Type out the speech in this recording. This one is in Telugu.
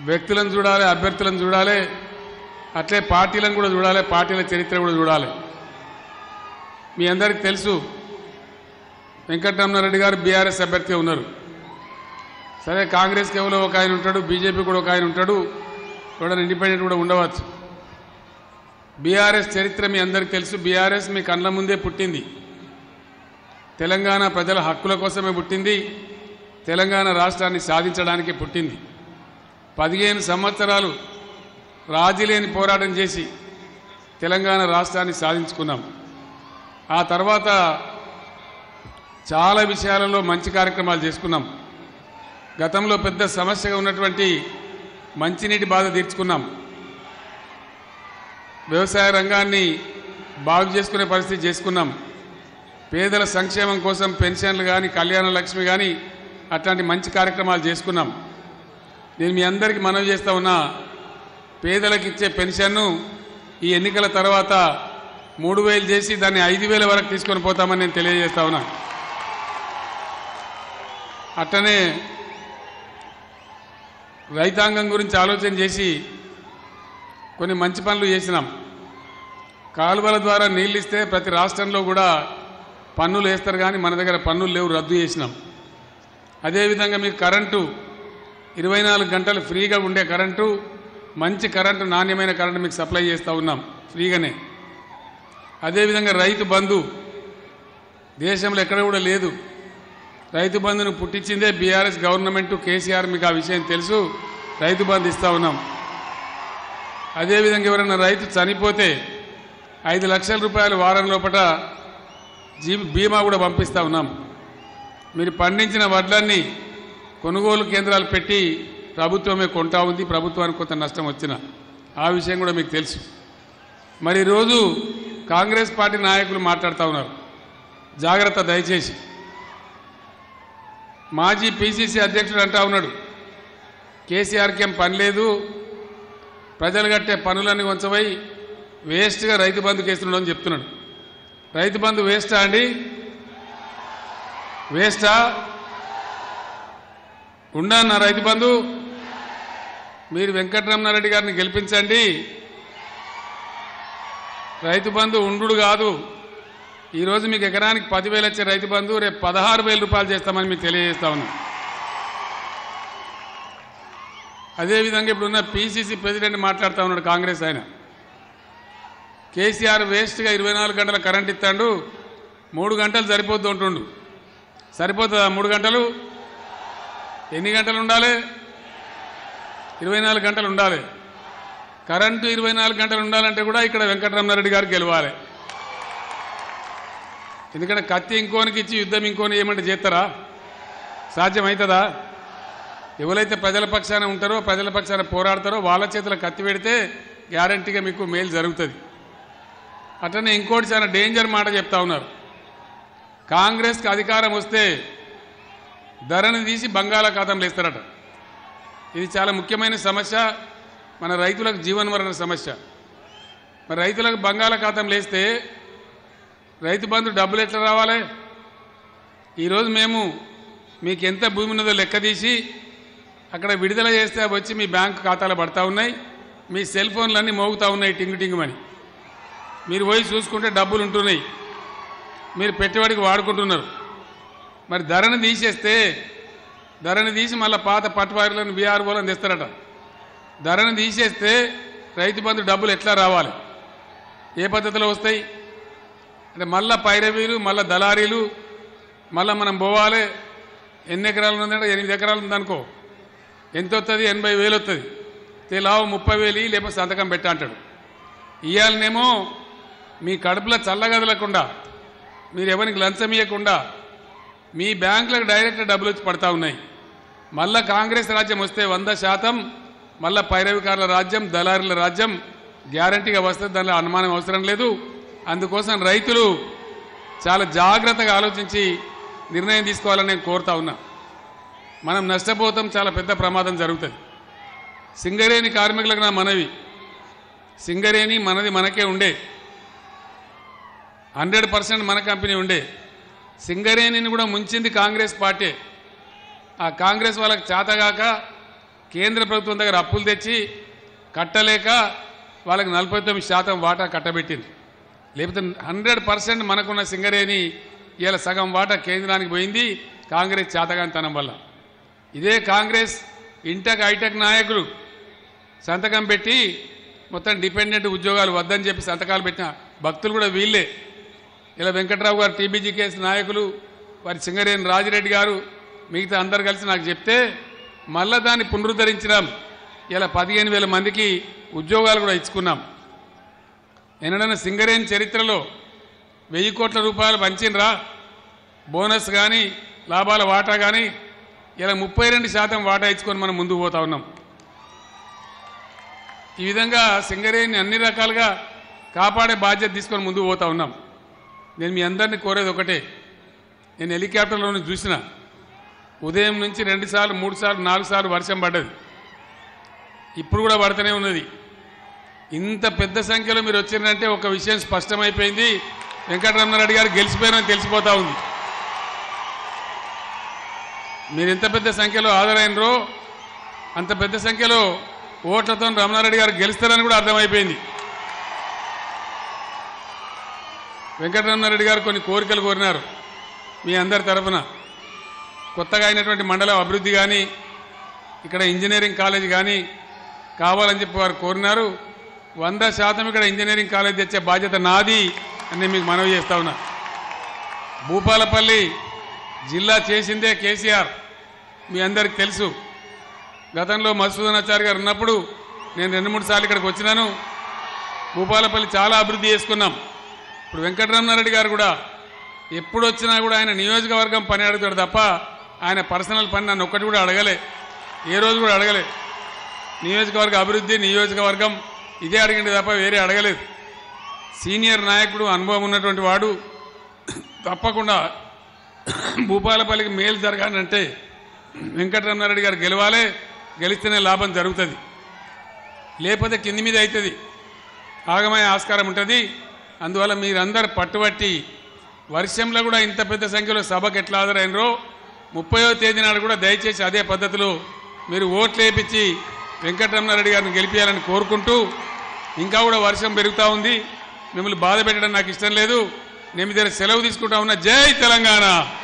వ్యక్తులను చూడాలి అభ్యర్థులను చూడాలి అట్లే పార్టీలను కూడా చూడాలి పార్టీల చరిత్ర కూడా చూడాలి మీ అందరికీ తెలుసు వెంకటరమణారెడ్డి గారు బీఆర్ఎస్ అభ్యర్థిగా ఉన్నారు సరే కాంగ్రెస్కి ఎవరో ఒక ఆయన ఉంటాడు బీజేపీ కూడా ఒక ఆయన ఉంటాడు ఎవడైనా ఇండిపెండెంట్ కూడా ఉండవచ్చు బీఆర్ఎస్ చరిత్ర మీ అందరికీ తెలుసు బీఆర్ఎస్ మీ కళ్ళ ముందే పుట్టింది తెలంగాణ ప్రజల హక్కుల కోసమే పుట్టింది తెలంగాణ రాష్ట్రాన్ని సాధించడానికి పుట్టింది పదిహేను సంవత్సరాలు రాజీ లేని పోరాటం చేసి తెలంగాణ రాష్ట్రాన్ని సాధించుకున్నాం ఆ తర్వాత చాలా విషయాలలో మంచి కార్యక్రమాలు చేసుకున్నాం గతంలో పెద్ద సమస్యగా ఉన్నటువంటి మంచినీటి బాధ తీర్చుకున్నాం వ్యవసాయ రంగాన్ని బాగు చేసుకునే పరిస్థితి చేసుకున్నాం పేదల సంక్షేమం కోసం పెన్షన్లు కానీ కళ్యాణ లక్ష్మి కానీ అట్లాంటి మంచి కార్యక్రమాలు చేసుకున్నాం నేను మీ అందరికీ మనవి చేస్తా ఉన్నా పేదలకు ఇచ్చే పెన్షన్ను ఈ ఎన్నికల తర్వాత మూడు వేలు చేసి దాన్ని ఐదు వేల వరకు తీసుకొని పోతామని నేను తెలియజేస్తా ఉన్నా అట్లనే రైతాంగం గురించి ఆలోచన చేసి కొన్ని మంచి పనులు చేసినాం కాలువల ద్వారా నీళ్ళు ఇస్తే ప్రతి రాష్ట్రంలో కూడా పన్నులు వేస్తారు కానీ మన దగ్గర పన్నులు లేవు రద్దు చేసినాం అదేవిధంగా మీకు కరెంటు ఇరవై నాలుగు గంటలు ఫ్రీగా ఉండే కరెంటు మంచి కరెంటు నాణ్యమైన కరెంటు మీకు సప్లై చేస్తూ ఉన్నాం ఫ్రీగానే అదేవిధంగా రైతు బంధు దేశంలో ఎక్కడ కూడా లేదు రైతు బంధును పుట్టించిందే బీఆర్ఎస్ గవర్నమెంట్ కేసీఆర్ మీకు ఆ విషయం తెలుసు రైతు బంధు ఇస్తూ ఉన్నాం అదేవిధంగా ఎవరైనా రైతు చనిపోతే ఐదు లక్షల రూపాయలు వారం లోపల జీ బీమా కూడా పంపిస్తూ ఉన్నాం మీరు పండించిన వడ్లన్నీ కొనుగోలు కేంద్రాలు పెట్టి ప్రభుత్వమే కొంటా ఉంది ప్రభుత్వానికి కొంత నష్టం వచ్చిన ఆ విషయం కూడా మీకు తెలుసు మరి ఈరోజు కాంగ్రెస్ పార్టీ నాయకులు మాట్లాడుతూ ఉన్నారు జాగ్రత్త దయచేసి మాజీ పీసీసీ అధ్యక్షుడు అంటా ఉన్నాడు కేసీఆర్కి ఏం పని లేదు ప్రజలు కట్టే పనులన్నీ ఉంచవై వేస్ట్గా రైతు బంధు కేసులు అని చెప్తున్నాడు రైతు బంధు వేస్టా అండి వేస్టా ఉండన్నా రైతు బంధు మీరు వెంకటరమణారెడ్డి గారిని గెలిపించండి రైతు బంధు ఉండు కాదు ఈరోజు మీకు ఎకరానికి పదివేలు వచ్చే రైతు బంధు రేపు పదహారు వేల రూపాయలు చేస్తామని మీకు తెలియజేస్తా ఉన్నాం అదేవిధంగా ఇప్పుడున్న పీసీసీ ప్రెసిడెంట్ మాట్లాడుతూ ఉన్నాడు కాంగ్రెస్ ఆయన కేసీఆర్ వేస్ట్గా ఇరవై నాలుగు గంటల కరెంట్ ఇస్తాడు మూడు గంటలు సరిపోద్దు ఉంటుండు సరిపోతుందా మూడు గంటలు ఎన్ని గంటలు ఉండాలి ఇరవై నాలుగు గంటలు ఉండాలి కరెంటు ఇరవై నాలుగు గంటలు ఉండాలంటే కూడా ఇక్కడ వెంకటరమణారెడ్డి గారు గెలవాలి ఎందుకంటే కత్తి ఇంకోనికి ఇచ్చి యుద్ధం ఇంకోని ఏమంటే చేస్తారా సాధ్యమవుతుందా ఎవరైతే ప్రజల పక్షాన ఉంటారో ప్రజల పక్షాన పోరాడతారో వాళ్ళ చేతుల కత్తి పెడితే గ్యారంటీగా మీకు మేలు జరుగుతుంది అట్లనే ఇంకోటి చాలా డేంజర్ మాట చెప్తా ఉన్నారు కాంగ్రెస్కి అధికారం వస్తే ధరని తీసి బంగాళాఖాతంలో వేస్తారట ఇది చాలా ముఖ్యమైన సమస్య మన రైతులకు జీవనవరణ సమస్య మరి రైతులకు బంగాళాఖాతంలో వేస్తే రైతు బంధు డబ్బులు ఎట్లా రావాలి ఈరోజు మేము మీకు ఎంత భూమి ఉన్నదో లెక్క తీసి అక్కడ విడుదల చేస్తే అవి వచ్చి మీ బ్యాంకు ఖాతాలో పడతా ఉన్నాయి మీ సెల్ ఫోన్లన్నీ మోగుతూ ఉన్నాయి టింగు టింగుమని మీరు పోయి చూసుకుంటే డబ్బులు ఉంటున్నాయి మీరు పెట్టుబడికి వాడుకుంటున్నారు మరి ధరను తీసేస్తే ధరను తీసి మళ్ళీ పాత పట్టువారులను బీఆర్ఓలను తెస్తారట ధరను తీసేస్తే రైతు బంధు డబ్బులు ఎట్లా రావాలి ఏ పద్ధతిలో వస్తాయి అంటే మళ్ళా పైరవీలు మళ్ళా దళారీలు మళ్ళీ మనం పోవాలి ఎన్ని ఎకరాలు ఉందంటే ఎనిమిది ఎకరాలు ఉందనుకో ఎంత వస్తుంది ఎనభై వేలు వస్తుంది తెలావు ముప్పై వేలు ఇయ్యి, లేకపోతే సంతకం పెట్టా అంటాడు ఇవాళనేమో మీ కడుపులో చల్లగదలకుండా మీరు ఎవరికి లంచం ఇవ్వకుండా మీ బ్యాంకులకు డైరెక్ట్ డబ్బులు వచ్చి పడతా ఉన్నాయి మళ్ళా కాంగ్రెస్ రాజ్యం వస్తే వంద శాతం మళ్ళా పైరవికారుల రాజ్యం దళారుల రాజ్యం గ్యారంటీగా వస్తుంది దానిలో అనుమానం అవసరం లేదు అందుకోసం రైతులు చాలా జాగ్రత్తగా ఆలోచించి నిర్ణయం తీసుకోవాలని నేను కోరుతా ఉన్నా మనం నష్టపోతాం చాలా పెద్ద ప్రమాదం జరుగుతుంది సింగరేణి కార్మికులకు నా మనవి సింగరేణి మనది మనకే ఉండే హండ్రెడ్ పర్సెంట్ మన కంపెనీ ఉండే సింగరేణిని కూడా ముంచింది కాంగ్రెస్ పార్టీ ఆ కాంగ్రెస్ వాళ్ళకి చేతగాక కేంద్ర ప్రభుత్వం దగ్గర అప్పులు తెచ్చి కట్టలేక వాళ్ళకి నలభై తొమ్మిది శాతం వాటా కట్టబెట్టింది లేకపోతే హండ్రెడ్ పర్సెంట్ మనకున్న సింగరేణి ఇవాళ సగం వాటా కేంద్రానికి పోయింది కాంగ్రెస్ చేతగానితనం వల్ల ఇదే కాంగ్రెస్ ఇంటక్ ఐటెక్ నాయకులు సంతకం పెట్టి మొత్తం డిపెండెంట్ ఉద్యోగాలు వద్దని చెప్పి సంతకాలు పెట్టిన భక్తులు కూడా వీళ్ళే ఇలా వెంకట్రావు గారు టీబీజీ కేసు నాయకులు వారి సింగరేణి రాజిరెడ్డి గారు మిగతా అందరు కలిసి నాకు చెప్తే మళ్ళా దాన్ని పునరుద్ధరించడం ఇలా పదిహేను వేల మందికి ఉద్యోగాలు కూడా ఇచ్చుకున్నాం ఎన్నడన్నా సింగరేణి చరిత్రలో వెయ్యి కోట్ల రూపాయలు పంచినరా బోనస్ కానీ లాభాల వాటా కానీ ఇలా ముప్పై రెండు శాతం వాటా ఇచ్చుకొని మనం ముందుకు పోతా ఉన్నాం ఈ విధంగా సింగరేణి అన్ని రకాలుగా కాపాడే బాధ్యత తీసుకొని ముందుకు పోతా ఉన్నాం నేను మీ అందరినీ కోరేది ఒకటే నేను హెలికాప్టర్లో నుంచి చూసిన ఉదయం నుంచి రెండు సార్లు మూడు సార్లు నాలుగు సార్లు వర్షం పడ్డది ఇప్పుడు కూడా పడుతూనే ఉన్నది ఇంత పెద్ద సంఖ్యలో మీరు వచ్చిందంటే ఒక విషయం స్పష్టమైపోయింది వెంకటరమణారెడ్డి గారు గెలిచిపోయినని తెలిసిపోతా ఉంది మీరు ఎంత పెద్ద సంఖ్యలో హాజరైనరో అంత పెద్ద సంఖ్యలో ఓట్లతో రమణారెడ్డి గారు గెలుస్తారని కూడా అర్థమైపోయింది వెంకటరమణారెడ్డి గారు కొన్ని కోరికలు కోరినారు మీ అందరి తరఫున కొత్తగా అయినటువంటి మండలం అభివృద్ధి కానీ ఇక్కడ ఇంజనీరింగ్ కాలేజ్ కానీ కావాలని చెప్పి వారు కోరినారు వంద శాతం ఇక్కడ ఇంజనీరింగ్ కాలేజ్ తెచ్చే బాధ్యత నాది అని నేను మీకు మనవి చేస్తా ఉన్నా భూపాలపల్లి జిల్లా చేసిందే కేసీఆర్ మీ అందరికి తెలుసు గతంలో మధుసూదనాచారి గారు ఉన్నప్పుడు నేను రెండు మూడు సార్లు ఇక్కడికి వచ్చినాను భూపాలపల్లి చాలా అభివృద్ధి చేసుకున్నాం ఇప్పుడు వెంకటరమణారెడ్డి గారు కూడా ఎప్పుడు వచ్చినా కూడా ఆయన నియోజకవర్గం పని అడుగుతాడు తప్ప ఆయన పర్సనల్ పని నన్ను ఒక్కటి కూడా అడగలే ఏ రోజు కూడా అడగలే నియోజకవర్గ అభివృద్ధి నియోజకవర్గం ఇదే అడిగింది తప్ప వేరే అడగలేదు సీనియర్ నాయకుడు అనుభవం ఉన్నటువంటి వాడు తప్పకుండా భూపాలపల్లికి మేలు జరగాలంటే వెంకటరమణారెడ్డి గారు గెలవాలి గెలిస్తేనే లాభం జరుగుతుంది లేకపోతే కింది మీద అవుతుంది ఆగమయ్యే ఆస్కారం ఉంటుంది అందువల్ల మీరందరూ పట్టుబట్టి వర్షంలో కూడా ఇంత పెద్ద సంఖ్యలో సభకు ఎట్లా హాజరైనరో ముప్పయో తేదీ నాడు కూడా దయచేసి అదే పద్ధతిలో మీరు ఓట్లు వేయించి వెంకటరమణారెడ్డి గారిని గెలిపించాలని కోరుకుంటూ ఇంకా కూడా వర్షం పెరుగుతూ ఉంది మిమ్మల్ని బాధ పెట్టడం నాకు ఇష్టం లేదు నేను మీ దగ్గర సెలవు తీసుకుంటా ఉన్నా జై తెలంగాణ